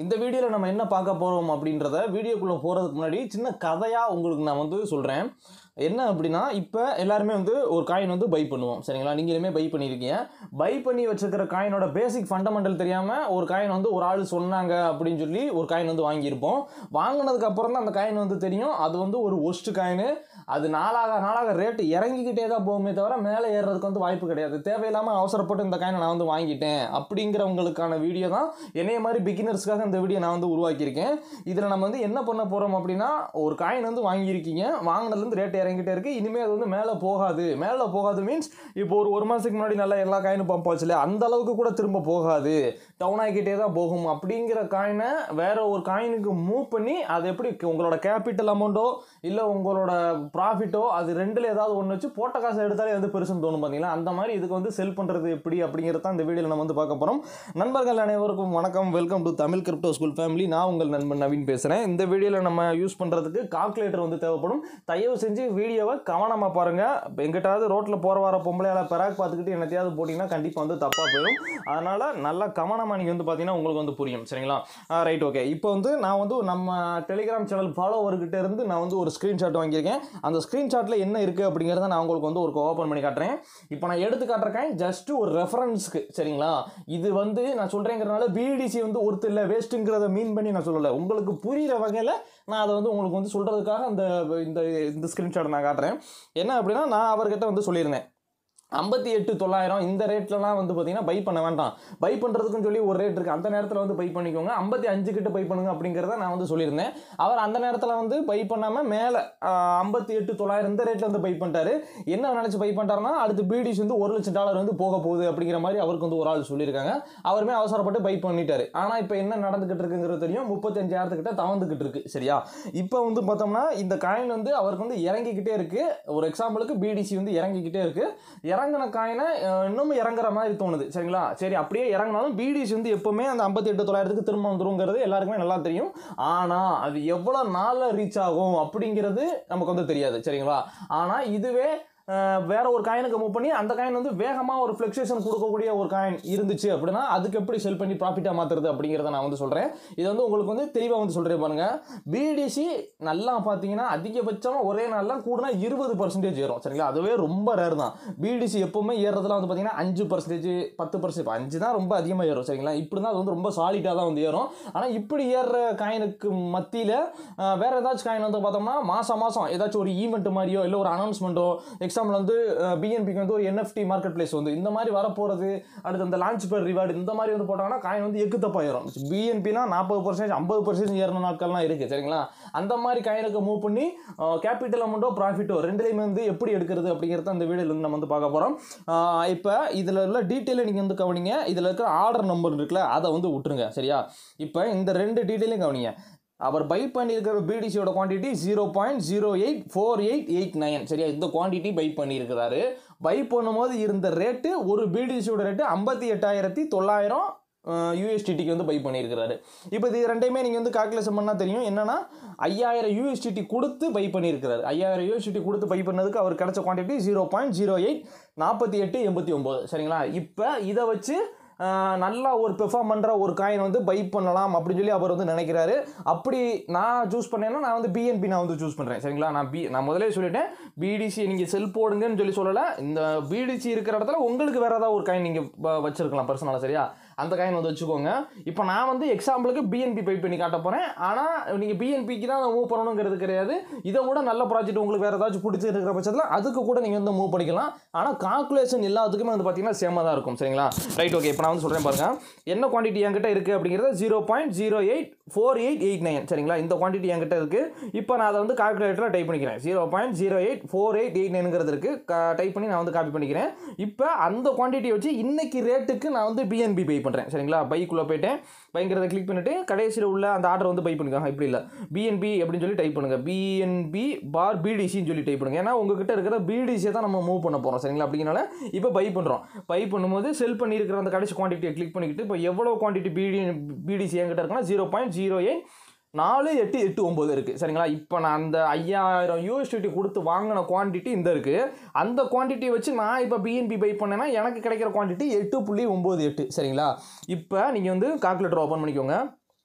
இந்த வீடியோவில் நம்ம என்ன பார்க்க போகிறோம் அப்படின்றத வீடியோக்குள்ளே போகிறதுக்கு முன்னாடி சின்ன கதையாக உங்களுக்கு நான் வந்து சொல்கிறேன் என்ன அப்படின்னா இப்போ எல்லாருமே வந்து ஒரு காயின் வந்து பை பண்ணுவோம் சரிங்களா நீங்களுமே பை பண்ணியிருக்கீங்க பை பண்ணி வச்சிருக்கிற காயினோட பேசிக் ஃபண்டமெண்டல் தெரியாமல் ஒரு காயின் வந்து ஒரு ஆள் சொன்னாங்க அப்படின்னு சொல்லி ஒரு காயின் வந்து வாங்கியிருப்போம் வாங்கினதுக்கு அப்புறம் தான் அந்த காயின் வந்து தெரியும் அது வந்து ஒரு ஒஸ்ட் காயின் அது நாளாக நாளாக ரேட்டு இறங்கிக்கிட்டே தான் போகுமே தவிர மேலே ஏறுறதுக்கு வந்து வாய்ப்பு கிடையாது தேவையில்லாமல் அவசரப்பட்டு இந்த காயினை நான் வந்து வாங்கிட்டேன் அப்படிங்கிறவங்களுக்கான வீடியோ தான் என்னைய மாதிரி பிகினர்ஸ்க்காக இந்த வீடியோ நான் வந்து உருவாக்கியிருக்கேன் இதில் நம்ம வந்து என்ன பண்ண போகிறோம் அப்படின்னா ஒரு காயின் வந்து வாங்கியிருக்கீங்க வாங்கினதுலேருந்து ரேட் இறங்கிட்டே இருக்குது இனிமேல் அது வந்து மேலே போகாது மேலே போகாது மீன்ஸ் இப்போ ஒரு ஒரு மாதத்துக்கு முன்னாடி நல்லா எல்லா காயினும் பம்ப் ஆச்சுல அந்த அளவுக்கு கூட திரும்ப போகாது டவுன் ஆகிக்கிட்டே தான் போகும் அப்படிங்கிற காயினை வேற ஒரு காயினுக்கு மூவ் பண்ணி அது எப்படி உங்களோட கேபிட்டல் அமௌண்ட்டோ இல்லை உங்களோட ப்ராஃபிட்டோ அது ரெண்டில் ஏதாவது ஒன்று வச்சு போட்ட காசை எடுத்தாலே வந்து பெருசுன்னு தோணும் பார்த்தீங்களா அந்த மாதிரி இதுக்கு வந்து செல் பண்ணுறது எப்படி அப்படிங்கிறது தான் இந்த வீடியோவில் நம்ம வந்து பார்க்க போகிறோம் நண்பர்கள் அனைவருக்கும் வணக்கம் welcome to Tamil crypto school family நான் உங்கள் நண்பன் நவீன் பேசுகிறேன் இந்த வீடியோவில் நம்ம யூஸ் பண்ணுறதுக்கு கால்குலேட்டர் வந்து தேவைப்படும் தயவு செஞ்சு வீடியோவை கவனமாக பாருங்கள் எங்கிட்டாவது ரோட்டில் போகிற வர பொம்பளையால் பெராக் பார்த்துக்கிட்டு என்னத்தையாவது போட்டிங்கன்னா கண்டிப்பாக வந்து தப்பாக போயிடும் அதனால் நல்லா கவனமாக நீங்கள் வந்து பார்த்தீங்கன்னா உங்களுக்கு வந்து புரியும் சரிங்களா ரைட் ஓகே இப்போ வந்து நான் வந்து நம்ம டெலிகிராம் சேனல் ஃபாலோவர்கிட்ட இருந்து நான் வந்து ஒரு ஸ்க்ரீன்ஷாட் வாங்கியிருக்கேன் அந்த ஸ்க்ரீன்ஷாட்டில் என்ன இருக்குது அப்படிங்கிறத நான் உங்களுக்கு வந்து ஒரு ஓப்பன் பண்ணி காட்டுறேன் இப்போ நான் எடுத்து காட்டுறேன் ஜஸ்ட் ஒரு ரெஃபரன்ஸ்க்கு சரிங்களா இது வந்து நான் சொல்கிறேங்கிறனால பிடிசி வந்து ஒருத்தர் இல்லை வேஸ்ட்டுங்கிறத மீன் பண்ணி நான் சொல்லலை உங்களுக்கு புரிகிற வகையில் நான் அதை வந்து உங்களுக்கு வந்து சொல்கிறதுக்காக அந்த இந்த இந்த ஸ்க்ரீன்ஷாட்டை நான் காட்டுறேன் என்ன அப்படின்னா நான் அவர்கிட்ட வந்து சொல்லியிருந்தேன் ஐம்பத்தி எட்டு தொள்ளாயிரம் இந்த ரேட்லலாம் வந்து பார்த்தீங்கன்னா பை பண்ண வேண்டாம் பை பண்ணுறதுக்குன்னு சொல்லி ஒரு ரேட் இருக்குது அந்த நேரத்தில் வந்து பை பண்ணிக்கோங்க ஐம்பத்தி அஞ்சு கிட்ட பை பண்ணுங்க அப்படிங்கிறத நான் வந்து சொல்லியிருந்தேன் அவர் அந்த நேரத்தில் வந்து பை பண்ணாமல் மேலே ஐம்பத்தி எட்டு தொள்ளாயிரம் இந்த ரேட்டில் வந்து பை பண்ணிட்டாரு என்ன நினச்சி பை பண்ணிட்டாருன்னா அடுத்து பிடிஸ் வந்து ஒரு லட்சம் டாலர் வந்து போக போகுது அப்படிங்கிற மாதிரி அவருக்கு வந்து ஒரு ஆள் சொல்லியிருக்காங்க அவருமே அவசரப்பட்டு பை பண்ணிட்டாரு ஆனால் இப்போ என்ன நடந்துகிட்டு இருக்குங்கிறது தெரியும் முப்பத்தஞ்சாயிரத்துக்கிட்ட தவந்துக்கிட்டு இருக்கு சரியா இப்போ வந்து பார்த்தோம்னா இந்த காயின் வந்து அவருக்கு வந்து இறங்கிக்கிட்டே இருக்கு ஒரு எக்ஸாம்பிளுக்கு பிடிசி வந்து இறங்கிக்கிட்டே இருக்கு இறங்கின காயினை அஹ், இன்னும் இறங்குற மாதிரி தோணுது சரிங்களா சரி அப்படியே இறங்கினாலும் பிடிசி வந்து எப்பவுமே அந்த ஐம்பத்தி எட்டு தொள்ளாயிரத்துக்கு திரும்ப வந்துருங்கிறது எல்லாருக்குமே நல்லா தெரியும் ஆனால் அது எவ்வளோ நாளில் ரீச் ஆகும் அப்படிங்கிறது நமக்கு வந்து தெரியாது சரிங்களா ஆனால் இதுவே அஹ், வேற ஒரு காயினுக்கு மூவ் பண்ணி அந்த காயின் வந்து வேகமாக ஒரு ஃப்ளக்சுவேஷன் கொடுக்கக்கூடிய ஒரு காயின் இருந்துச்சு அப்படின்னா அதுக்கு எப்படி செல் பண்ணி ப்ராஃபிட்டாக மாற்றுறது அப்படிங்கிறத நான் வந்து சொல்கிறேன் இது வந்து உங்களுக்கு வந்து தெளிவாக வந்து சொல்கிறேன் பாருங்க பிடிசி நல்லா பார்த்தீங்கன்னா அதிகபட்சமாக ஒரே நாளில் கூடனா இருபது பர்சன்டேஜ் ஏறும் சரிங்களா அதுவே ரொம்ப ரேர் தான் பிடிசி எப்பவுமே ஏறுறதுலாம் வந்து பார்த்தீங்கன்னா அஞ்சு பர்சன்டேஜ் பத்து பர்சன்ட் அஞ்சு தான் ரொம்ப அதிகமாக ஏறும் சரிங்களா இப்படி தான் அது வந்து ரொம்ப சாலிட்டாக தான் வந்து ஏறும் ஆனால் இப்படி ஏறுற காயினுக்கு மத்தியில் வேற ஏதாச்சும் காயின் வந்து பார்த்தோம்னா மாதம் மாதம் ஏதாச்சும் ஒரு ஈவெண்ட் மாதிரியோ இல்லை ஒரு அனௌன்ஸ்மெண்ட்டோ எக்ஸாம்பிள் வந்து பிஎன்பிக்கு வந்து ஒரு என்எஃப்டி மார்க்கெட் பிளேஸ் வந்து இந்த மாதிரி வரப்போகிறது அடுத்து அந்த லான்ச் பேர் ரிவார்டு இந்த மாதிரி வந்து போட்டாங்கன்னா காயின் வந்து எக்கு தப்பாயிரும் பிஎன்பினா நாற்பது பர்சன்டேஜ் ஐம்பது பர்சன்டேஜ் ஏறின நாட்கள்லாம் இருக்குது சரிங்களா அந்த மாதிரி காயினுக்கு மூவ் பண்ணி கேபிட்டல் அமௌண்ட்டோ ப்ராஃபிட்டோ ரெண்டுலேயுமே வந்து எப்படி எடுக்கிறது அப்படிங்கிறத அந்த வீடியோவில் வந்து நம்ம வந்து பார்க்க போகிறோம் இப்போ இதில் உள்ள டீட்டெயிலை நீங்கள் வந்து கவனிங்க இதில் இருக்கிற ஆர்டர் நம்பர் இருக்குல்ல அதை வந்து விட்டுருங்க சரியா இப்போ இந்த ரெண்டு டீட்டெயிலையும் கவனிங்க அவர் பை பண்ணியிருக்கிற பிடிசியோட quantity zero point zero eight four eight eight nine சரியா இந்த குவான்டிட்டி பை பண்ணியிருக்கிறாரு பை பண்ணும்போது இருந்த ரேட்டு ஒரு பிடிசியோட ரேட்டு ஐம்பத்தி எட்டாயிரத்தி தொள்ளாயிரம் யூஎஸ்டிடிக்கு வந்து பை பண்ணியிருக்கிறாரு இப்போ இது ரெண்டையுமே நீங்கள் வந்து கால்குலேஷன் பண்ணால் தெரியும் என்னன்னா ஐயாயிரம் யூஎஸ்டிடி கொடுத்து பை பண்ணியிருக்கிறாரு ஐயாயிரம் யூஎஸ்டிடி கொடுத்து பை பண்ணதுக்கு அவர் கிடைச்ச quantity zero point zero eight நாற்பத்தி எட்டு எண்பத்தி ஒம்பது சரிங்களா இப்போ இதை வச்சு ஆஹ், நல்லா ஒரு பெர்ஃபார்ம் பண்ணுற ஒரு காயின் வந்து பை பண்ணலாம் அப்படின்னு சொல்லி அவர் வந்து நினைக்கிறாரு அப்படி நான் சூஸ் பண்ணேன்னா நான் வந்து பிஎன்பி நான் வந்து சூஸ் பண்ணுறேன் சரிங்களா நான் பி நான் முதலே சொல்லிட்டேன் பிடிசி நீங்கள் செல் போடுங்கன்னு சொல்லி சொல்லலை இந்த பிடிசி இருக்கிற இடத்துல உங்களுக்கு வேறு ஏதாவது ஒரு காயின் நீங்கள் வச்சிருக்கலாம் பர்சனலாக சரியா அந்த காயின் வந்து வச்சுக்கோங்க இப்போ நான் வந்து எக்ஸாம்பிளுக்கு பிஎன்பி பை பண்ணி காட்ட போகிறேன் ஆனால் நீங்கள் பிஎன்பிக்கு தான் மூவ் பண்ணணுங்கிறது கிடையாது இதை விட நல்ல ப்ராஜெக்ட் உங்களுக்கு வேறு ஏதாச்சும் பிடிச்சிருக்கிற பட்சத்தில் அதுக்கு கூட நீங்கள் வந்து மூவ் பண்ணிக்கலாம் ஆனால் கால்குலேஷன் எல்லாத்துக்குமே வந்து பார்த்தீங்கன்னா சேமாக தான் இருக்கும் சரிங்களா ரைட் ஓகே இப்போ நான் வந்து சொல்கிறேன் பாருங்க என்ன குவான்டிட்டி என்கிட்ட இருக்குது அப்படிங்கிறது zero point zero eight four eight eight nine சரிங்களா இந்த குவான்டிட்டி என்கிட்ட இருக்குது இப்போ நான் அதை வந்து கால்குலேட்டரில் டைப் பண்ணிக்கிறேன் zero point zero eight four eight eight நைனுங்கிறது இருக்குது டைப் பண்ணி நான் வந்து காப்பி பண்ணிக்கிறேன் இப்போ அந்த குவான்டிட்டியை வச்சு இன்னைக்கு ரேட்டுக்கு நான் வந்து பிஎன்பி பை பண்ணுறேன் சரிங்களா பைக்குள்ளே போயிட்டேன் பைங்கிறத கிளிக் பண்ணிவிட்டு கடைசியில் உள்ள அந்த ஆர்டர் வந்து பை பண்ணிக்கோங்க இப்படி இல்லை பிஎன்பி அப்படின்னு சொல்லி டைப் பண்ணுங்கள் பிஎன்பி பார் பிடிசின்னு சொல்லி டைப் பண்ணுங்க ஏன்னா உங்ககிட்ட இருக்கிற பிடிசியை தான் நம்ம மூவ் பண்ண போகிறோம் சரிங்களா அப்படிங்கிறனால இப்போ பை பண்ணுறோம் பை பண்ணும்போது செல் பண்ணியிருக்கிற அந்த கடைசி குவான்டிட்டியை கிளிக் பண்ணிக்கிட்டு இப்போ எவ்வளோ குவான்டிட்டி பிடி பிடிசி என்கிட்ட இருக்குன்னா ஜீரோ பாயிண்ட் ஜீரோ எயிட் நாலு எட்டு எட்டு ஒம்பது இருக்குது சரிங்களா இப்போ நான் அந்த ஐயாயிரம் யூஎஸ்டிடி கொடுத்து வாங்கின குவான்டிட்டி இந்த இருக்குது அந்த குவான்டிட்டியை வச்சு நான் இப்போ பிஎன்பி பை பண்ணேன்னா எனக்கு கிடைக்கிற குவான்டிட்டி எட்டு புள்ளி ஒம்பது எட்டு சரிங்களா இப்போ நீங்கள் வந்து கால்குலேட்டர் ஓப்பன் பண்ணிக்கோங்க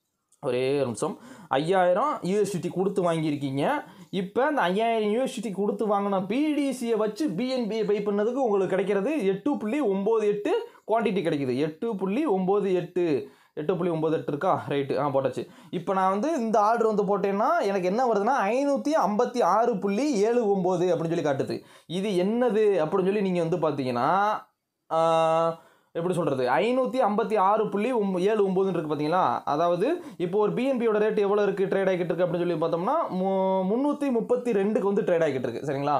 ஒரே ஒரு நிமிஷம் ஐயாயிரம் யூஎஸ்டிடி கொடுத்து வாங்கியிருக்கீங்க இப்போ அந்த ஐயாயிரம் யூஎஸ்டிடி கொடுத்து வாங்கின பிடிசியை வச்சு பிஎன்பியை பை பண்ணதுக்கு உங்களுக்கு கிடைக்கிறது எட்டு புள்ளி ஒம்பது எட்டு குவான்டிட்டி கிடைக்குது எட்டு புள்ளி ஒம்பது எட்டு எட்டு புள்ளி ஒம்பது எட்டு இருக்கா ரைட்டு ஆ போட்டாச்சு இப்போ நான் வந்து இந்த ஆர்டர் வந்து போட்டேன்னா எனக்கு என்ன வருதுன்னா ஐநூற்றி ஐம்பத்தி ஆறு புள்ளி ஏழு ஒம்பது அப்படின்னு சொல்லி காட்டுது இது என்னது அப்படின்னு சொல்லி நீங்கள் வந்து பார்த்தீங்கன்னா ஆ, எப்படி சொல்கிறது ஐநூற்றி ஐம்பத்தி ஆறு புள்ளி ஒம் ஏழு ஒம்போதுன்னு இருக்குது பார்த்தீங்களா அதாவது இப்போ ஒரு பிஎன்பியோட ரேட் எவ்வளோ இருக்குது ட்ரேட் ஆகிட்டு இருக்கு அப்படின்னு சொல்லி பார்த்தோம்னா மு முந்நூற்றி முப்பத்தி ரெண்டுக்கு வந்து ட்ரேட் ஆகிட்டு இருக்கு சரிங்களா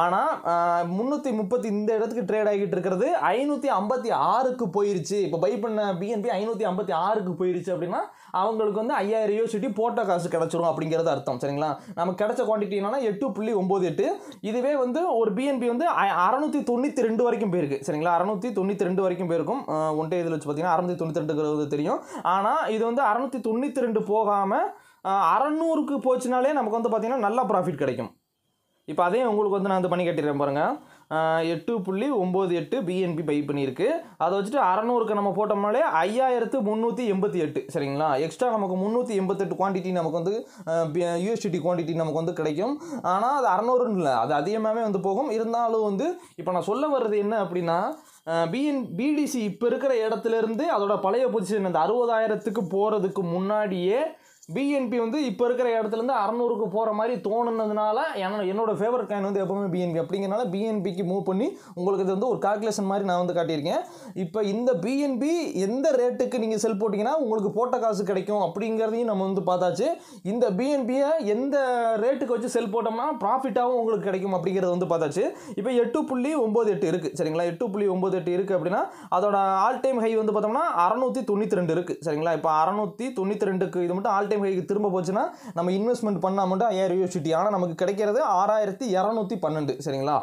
ஆனால் முந்நூற்றி முப்பத்தி இந்த இடத்துக்கு ட்ரேட் ஆகிட்டு இருக்கிறது ஐநூற்றி ஐம்பத்தி ஆறுக்கு போயிருச்சு இப்போ பை பண்ண பிஎன்பி ஐநூற்றி ஐம்பத்தி ஆறுக்கு போயிருச்சு அப்படின்னா அவங்களுக்கு வந்து ஐயாயிரம் யூசிட்டி போட்ட காசு கிடச்சிரும் அப்படிங்கிறது அர்த்தம் சரிங்களா நமக்கு கிடைச்ச குவான்டிட்டி என்னன்னா எட்டு புள்ளி ஒம்பது எட்டு இதுவே வந்து ஒரு பிஎன்பி வந்து அ- அறநூற்றி தொண்ணூற்றி ரெண்டு வரைக்கும் போயிருக்கு சரிங்களா அறநூற்றி தொண்ணூற்றி ரெண்டு வரைக்கும் போயிருக்கும் ஒன்டே இதில் வச்சு பார்த்தீங்கன்னா அறநூற்றி தொண்ணூற்றி ரெண்டுங்கிறது தெரியும் ஆனால் இது வந்து அறநூற்றி தொண்ணூற்றி ரெண்டு போகாமல் அறநூறுக்கு போச்சுனாலே நமக்கு வந்து பார்த்தீங்கன்னா நல்ல ப்ராஃபிட் கிடைக்கும் இப்போ அதையும் உங்களுக்கு வந்து நான் வந்து பண்ணி கட்டிடுறேன் பாருங்கள் எட்டு புள்ளி ஒம்பது எட்டு பிஎன்பி பை பண்ணியிருக்கு அதை வச்சுட்டு அறநூறுக்கு நம்ம போட்டோம்னாலே ஐயாயிரத்து முந்நூற்றி எண்பத்தி எட்டு சரிங்களா எக்ஸ்ட்ரா நமக்கு முந்நூற்றி எண்பத்தெட்டு குவான்டிட்டி நமக்கு வந்து யூஎஸ்டிடி குவான்டிட்டி நமக்கு வந்து கிடைக்கும் ஆனால் அது அறநூறுன்னு இல்லை அது அதிகமாகவே வந்து போகும் இருந்தாலும் வந்து இப்போ நான் சொல்ல வர்றது என்ன அப்படின்னா பிஎன் பிடிசி இப்போ இருக்கிற இடத்துல இருந்து அதோட பழைய பொசிஷன் அந்த அறுபதாயிரத்துக்கு போகிறதுக்கு முன்னாடியே பிஎன்பி வந்து இப்போ இருக்கிற இடத்துலேருந்து அறநூறுக்கு போகிற மாதிரி தோணுனதுனால என்ன என்னோட ஃபேவரட் காயின் வந்து எப்பவுமே பிஎன்பி அப்படிங்கிறனால பிஎன்பிக்கு மூவ் பண்ணி உங்களுக்கு இது வந்து ஒரு கால்குலேஷன் மாதிரி நான் வந்து காட்டியிருக்கேன் இப்போ இந்த பிஎன்பி எந்த ரேட்டுக்கு நீங்கள் செல் போட்டிங்கன்னா உங்களுக்கு போட்ட காசு கிடைக்கும் அப்படிங்கிறதையும் நம்ம வந்து பார்த்தாச்சு இந்த பிஎன்பியை எந்த ரேட்டுக்கு வச்சு செல் போட்டோம்னா ப்ராஃபிட்டாகவும் உங்களுக்கு கிடைக்கும் அப்படிங்கிறது வந்து பார்த்தாச்சு இப்போ எட்டு புள்ளி ஒம்பது எட்டு இருக்குது சரிங்களா எட்டு புள்ளி ஒம்பது எட்டு இருக்குது அப்படின்னா அதோட ஆல் டைம் ஹை வந்து பார்த்தோம்னா அறநூற்றி தொண்ணூற்றி ரெண்டு இருக்குது சரிங்களா இப்போ அறநூற்றி தொண்ணூற்றி ரெண்டுக்கு இது மட்டும் ஆல் டைம் ஹைக்கு திரும்ப போச்சுன்னா நம்ம இன்வெஸ்ட்மெண்ட் பண்ணால் மட்டும் ஐயாயிரம் யூசிட்டி ஆனால் நமக்கு கிடைக்கிறது ஆறாயிரத்தி இரநூத்தி பன்னெண்டு சரிங்களா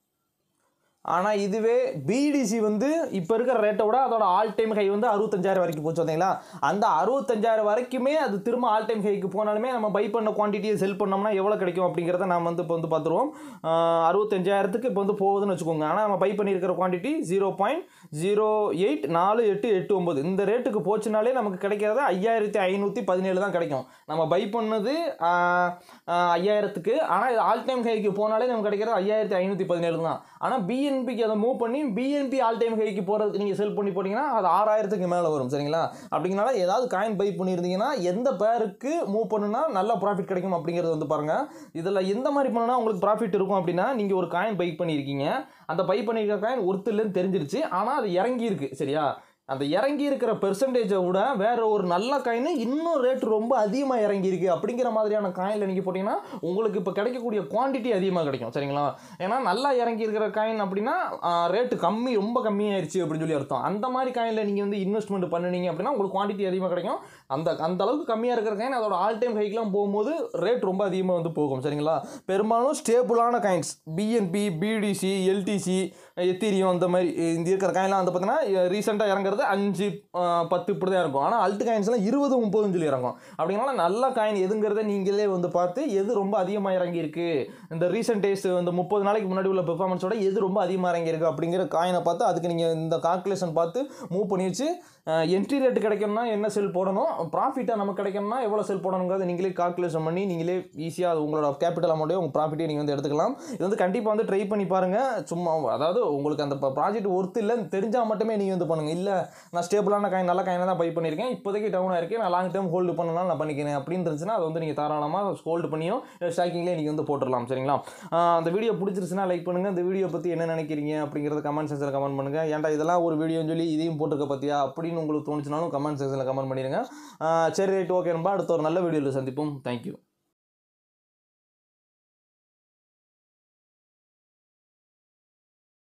ஆனால் இதுவே பிடிசி வந்து இப்போ இருக்கிற ரேட்டை விட அதோட ஆல் டைம் ஹை வந்து அறுபத்தஞ்சாயிரம் வரைக்கும் போச்சு பார்த்தீங்களா அந்த அறுபத்தஞ்சாயிரம் வரைக்குமே அது திரும்ப ஆல் டைம் ஹைக்கு போனாலுமே நம்ம பை பண்ண குவான்டிட்டியை செல் பண்ணோம்னா எவ்வளோ கிடைக்கும் அப்படிங்கிறத நம்ம வந்து இப்போ வந்து பார்த்துருவோம் அறுபத்தஞ்சாயிரத்துக்கு இப்போ வந்து போகுதுன்னு வச்சுக்கோங்க ஆனால் நம்ம பை பண்ணியிருக்கிற quantity zero point zero eight நாலு எட்டு எட்டு ஒம்பது இந்த ரேட்டுக்கு போச்சுனாலே நமக்கு கிடைக்கிறது ஐயாயிரத்தி ஐநூற்றி பதினேழு தான் கிடைக்கும் நம்ம பை பண்ணது ஆஹ், ஆஹ், ஐயாயிரத்துக்கு ஆனால் இது ஆல் டைம் ஹைக்கு போனாலே நமக்கு கிடைக்கிறது ஐயாயிரத்தி ஐநூற்றி பதினேழு தான் ஆனால் பிஎன்பிக்கு அதை மூவ் பண்ணி பிஎன்பி ஆல் டைம் ஹைக்கு போகிறதுக்கு நீங்கள் செல் பண்ணி போட்டிங்கன்னா அது ஆறாயிரத்துக்கு மேலே வரும் சரிங்களா அப்படிங்கனால ஏதாவது காயின் பை பண்ணியிருந்தீங்கன்னா எந்த பேருக்கு மூவ் பண்ணுனா நல்ல ப்ராஃபிட் கிடைக்கும் அப்படிங்கிறது வந்து பாருங்கள் இதில் எந்த மாதிரி பண்ணுனா உங்களுக்கு ப்ராஃபிட் இருக்கும் அப்படின்னா நீங்கள் ஒரு காயின் பை பண்ணியிருக்கீங்க அந்த பை பண்ணியிருக்கிற காயின் ஒருத்தர் இல்லைன்னு தெரிஞ்சிருச்சு ஆனால் அது இறங்கி இருக்கு சரியா அந்த இறங்கி இருக்கிற பெர்சன்டேஜை விட வேற ஒரு நல்ல காயின் இன்னும் ரேட் ரொம்ப அதிகமாக இறங்கி இருக்கு அப்படிங்கிற மாதிரியான காயினில் நீங்கள் போட்டிங்கன்னா உங்களுக்கு இப்போ கிடைக்கக்கூடிய குவாண்டிட்டி அதிகமாக கிடைக்கும் சரிங்களா ஏன்னா நல்லா இறங்கி இருக்கிற காயின் அப்படின்னா ரேட்டு கம்மி ரொம்ப கம்மியாயிருச்சு அப்படின்னு சொல்லி அர்த்தம் அந்த மாதிரி காயினில் நீங்கள் வந்து இன்வெஸ்ட்மெண்ட் பண்ணுனீங்க அப்படின்னா உங்களுக்கு குவாண்டிட்டி அதிகமாக கிடைக்கும் அந்த அந்த அளவுக்கு கம்மியாக இருக்கிற காயின் அதோட ஆல் டைம் ஹைக்கெலாம் போகும்போது ரேட் ரொம்ப அதிகமாக வந்து போகும் சரிங்களா பெரும்பாலும் ஸ்டேபிளான coins BNB BTC LTC ethereum அந்த மாதிரி இந்த இருக்கிற காயின்லாம் வந்து பார்த்தீங்கன்னா ரீசெண்டாக இறங்குறது அஞ்சு ஆஹ், பத்து இப்படி தான் இருக்கும் ஆனால் அல்ட் காயின்ஸ்லாம் இருபது முப்பதுன்னு சொல்லி இறங்கும் அப்படிங்கனால நல்ல காயின் எதுங்கிறத நீங்களே வந்து பார்த்து எது ரொம்ப அதிகமாக இறங்கியிருக்கு இந்த ரீசெண்ட் டேஸ் இந்த முப்பது நாளைக்கு முன்னாடி உள்ள பெர்ஃபார்மன்ஸோட எது ரொம்ப அதிகமாக இறங்கியிருக்கு அப்படிங்கிற காயினை பார்த்து அதுக்கு நீங்கள் இந்த கால்குலேஷன் பார்த்து மூவ் பண்ணி வச்சு என்ட்ரி ரேட் கிடைக்கணும்னா என்ன செல் போடணும் ப்ராஃபிட்டாக நமக்கு கிடைக்கணும்னா எவ்வளோ செல் போடணுங்கிறத நீங்களே கால்குலேஷன் பண்ணி நீங்களே ஈஸியாக உங்களோட கேபிட்டல் அமௌண்ட்டே உங்கள் ப்ராஃபிட்டே நீங்கள் வந்து எடுத்துக்கலாம் இது வந்து கண்டிப்பாக வந்து ட்ரை பண்ணி பாருங்கள் சும்மா அதாவது உங்களுக்கு அந்த ப்ராஜெக்ட் ஒர்த்து இல்லைன்னு தெரிஞ்சால் மட்டுமே நீங்கள் வந்து பண்ணுங்கள் இல்லை நான் ஸ்டேபிளான காயின் நல்ல காயினை தான் பை பண்ணியிருக்கேன் இப்போதைக்கு டவுனாக இருக்கேன் நான் லாங் டேர்ம் ஹோல்டு பண்ணலாம் நான் பண்ணிக்கிறேன் அப்படின்னு இருந்துச்சுன்னா அதை வந்து நீங்கள் தாராளமாக ஹோல்டு பண்ணியும் ஸ்டாக்கிங்லேயே நீங்கள் வந்து போட்டுடலாம் சரிங்களா ஆஹ் அந்த வீடியோ பிடிச்சிருச்சுன்னா லைக் பண்ணுங்கள் இந்த வீடியோ பற்றி என்ன நினைக்கிறீங்க அப்படிங்கிறத கமெண்ட் செக்ஷனில் கமெண்ட் பண்ணுங்கள் ஏன்டா இதெல்லாம் ஒரு வீடியோன்னு சொல்லி இதையும் போட்டிருக்க பற்றியா அப்படின்னு உங்களுக்கு தோணுச்சுனாலும் கமெண்ட் செக்ஷனில் கமெண்ட் பண்ணிடுங்க ஆஹ் சரி ரைட் ஓகே நம்ப அடுத்த ஒரு நல்ல வீடியோவில் சந்திப்போம் தேங்க்யூ